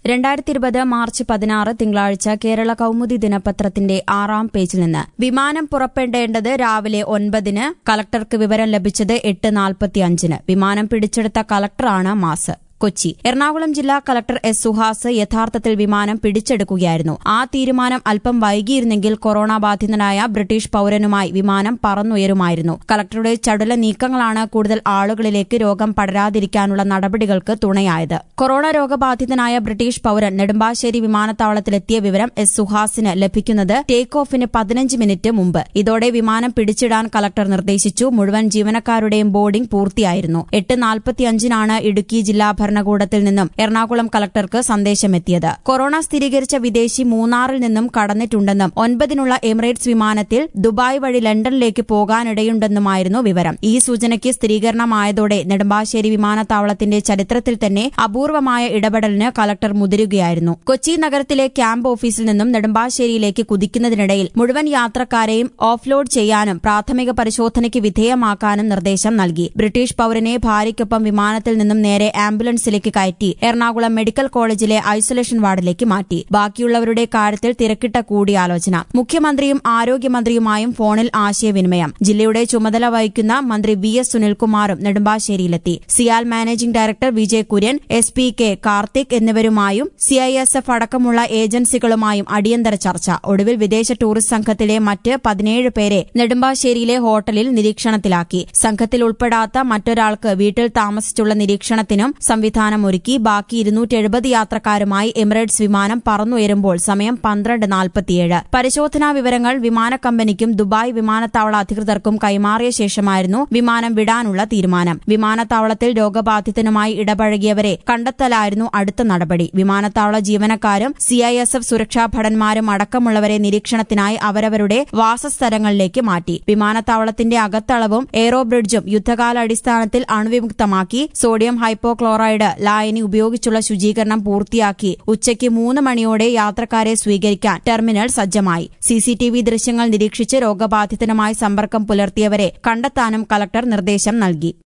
രണ്ടായിരത്തി ഇരുപത് മാർച്ച് പതിനാറ് തിങ്കളാഴ്ച കേരള കൌമുദി ദിനപത്രത്തിന്റെ ആറാം പേജിൽ നിന്ന് വിമാനം പുറപ്പെടേണ്ടത് രാവിലെ ഒൻപതിന് കളക്ടർക്ക് വിവരം ലഭിച്ചത് എട്ട് നാൽപ്പത്തിയഞ്ചിന് വിമാനം പിടിച്ചെടുത്ത കളക്ടറാണ് മാസ് കൊച്ചി എറണാകുളം ജില്ലാ കളക്ടർ എസ് സുഹാസ് യഥാർത്ഥത്തിൽ വിമാനം പിടിച്ചെടുക്കുകയായിരുന്നു ആ തീരുമാനം അല്പം വൈകിയിരുന്നെങ്കിൽ കൊറോണ ബാധിതനായ ബ്രിട്ടീഷ് പൌരനുമായി വിമാനം പറന്നുയരുമായിരുന്നു കളക്ടറുടെ ചടുല നീക്കങ്ങളാണ് കൂടുതൽ ആളുകളിലേക്ക് രോഗം പടരാതിരിക്കാനുള്ള നടപടികൾക്ക് തുണയായത് കൊറോണ രോഗബാധിതനായ ബ്രിട്ടീഷ് പൌരൻ നെടുമ്പാശ്ശേരി വിമാനത്താവളത്തിലെത്തിയ വിവരം എസ് സുഹാസിന് ലഭിക്കുന്നത് ടേക്ക് ഓഫിന് പതിനഞ്ച് മിനിറ്റ് മുമ്പ് ഇതോടെ വിമാനം പിടിച്ചിടാൻ കളക്ടർ നിർദ്ദേശിച്ചു മുഴുവൻ ജീവനക്കാരുടെയും ബോർഡിംഗ് പൂർത്തിയായിരുന്നു എട്ട് നാൽപ്പത്തിയഞ്ചിനാണ് ഇടുക്കി ജില്ലാ ഭരണകൂടത്തിൽ നിന്നും എറണാകുളം കളക്ടർക്ക് സന്ദേശമെത്തിയത് കൊറോണ സ്ഥിരീകരിച്ച വിദേശി മൂന്നാറിൽ നിന്നും കടന്നിട്ടുണ്ടെന്നും ഒൻപതിനുള്ള എമിറേറ്റ്സ് വിമാനത്തിൽ ദുബായ് വഴി ലണ്ടനിലേക്ക് പോകാനിടയുണ്ടെന്നുമായിരുന്നു വിവരം ഈ സൂചനയ്ക്ക് സ്ഥിരീകരണമായതോടെ നെടുമ്പാശ്ശേരി വിമാനത്താവളത്തിന്റെ ചരിത്രത്തിൽ തന്നെ അപൂർവമായ ഇടപെടലിന് കളക്ടർ മുതിരുകയായിരുന്നു കൊച്ചി നഗരത്തിലെ ക്യാമ്പ് ഓഫീസിൽ നിന്നും നെടുമ്പാശ്ശേരിയിലേക്ക് കുതിക്കുന്നതിനിടയിൽ മുഴുവൻ യാത്രക്കാരെയും ഓഫ്ലോഡ് ചെയ്യാനും പ്രാഥമിക പരിശോധനയ്ക്ക് വിധേയമാക്കാനും നിർദ്ദേശം നൽകി ബ്രിട്ടീഷ് പൌരനെ ഭാര്യയ്ക്കൊപ്പം വിമാനത്തിൽ നിന്നും നേരെ ആംബുലൻസിലേക്ക് കയറ്റി എറണാകുളം മെഡിക്കൽ കോളേജിലെ ഐസൊലേഷൻ വാർഡിലേക്ക് മാറ്റി ബാക്കിയുള്ളവരുടെ കാര്യത്തിൽ തിരക്കിട്ട കൂടിയാലോചന മുഖ്യമന്ത്രിയും ആരോഗ്യമന്ത്രിയുമായും ഫോണിൽ ആശയവിനിമയം ജില്ലയുടെ ചുമതല വഹിക്കുന്ന മന്ത്രി വി എസ് സുനിൽകുമാറും നെടുമ്പാശ്ശേരിയിലെത്തി CIAL managing director Vijay Kurian S P K Karthik എന്നിവരുമായും സിഐഎസ്എഫ് അടക്കമുള്ള ഏജൻസികളുമായും അടിയന്തര ചർച്ച ഒടുവിൽ വിദേശ ടൂറിസ്റ്റ് സംഘത്തിലെ മറ്റ് പതിനേഴ് പേരെ നെടുമ്പാശ്ശേരിയിലെ ഹോട്ടലിൽ നിരീക്ഷണത്തിലാക്കി സംഘത്തിൽ ഉൾപ്പെടാത്ത മറ്റൊരാൾക്ക് വീട്ടിൽ താമസിച്ചുള്ള നിരീക്ഷണത്തിനും സംവിധാനമൊരുക്കി ബാക്കി ഇരുന്നൂറ്റി എഴുപത് യാത്രക്കാരുമായി എമിറേറ്റ്സ് വിമാനം പറന്നുയരുമ്പോൾ സമയം പന്ത്രണ്ട് നാൽപ്പത്തിയേഴ് പരിശോധനാ വിവരങ്ങൾ വിമാന കമ്പനിക്കും ദുബായ് വിമാനത്താവള അധികൃതർക്കും കൈമാറിയ ശേഷമായിരുന്നു വിമാനം വിടാനുള്ള തീരുമാനം വിമാനത്താവളത്തിൽ രോഗബാധിതനുമായി ഇടപഴകിയവരെ കണ്ടെത്തലായിരുന്നു അടുത്ത നടപടി വിമാനത്താവള ജീവനക്കാരും സിഐഎസ്എഫ് സുരക്ഷാ ഭടന്മാരും അടക്കമുള്ളവരെ നിരീക്ഷണത്തിനായി അവരവരുടെ വാസസ്ഥലങ്ങളിലേക്ക് മാറ്റി വിമാനത്താവളത്തിന്റെ അകത്തളവും എയ്റോ ബ്രിഡ്ജും യുദ്ധകാലാടിസ്ഥാനത്തിൽ അണുവിമുക്തമാക്കി സോഡിയം ഹൈപ്പോക്ലോറൈഡ് ലായനി ഉപയോഗിച്ചുള്ള ശുചീകരണം പൂർത്തിയാക്കി ഉച്ചയ്ക്ക് മൂന്ന് മണിയോടെ യാത്രക്കാരെ സ്വീകരിക്കാൻ ടെർമിനൽ സജ്ജമായി സിസിടിവി ദൃശ്യങ്ങൾ നിരീക്ഷിച്ച് രോഗബാധിതനുമായി സമ്പർക്കം പുലർത്തിയവരെ കണ്ടെത്താനും കളക്ടർ നിർദ്ദേശം നൽകി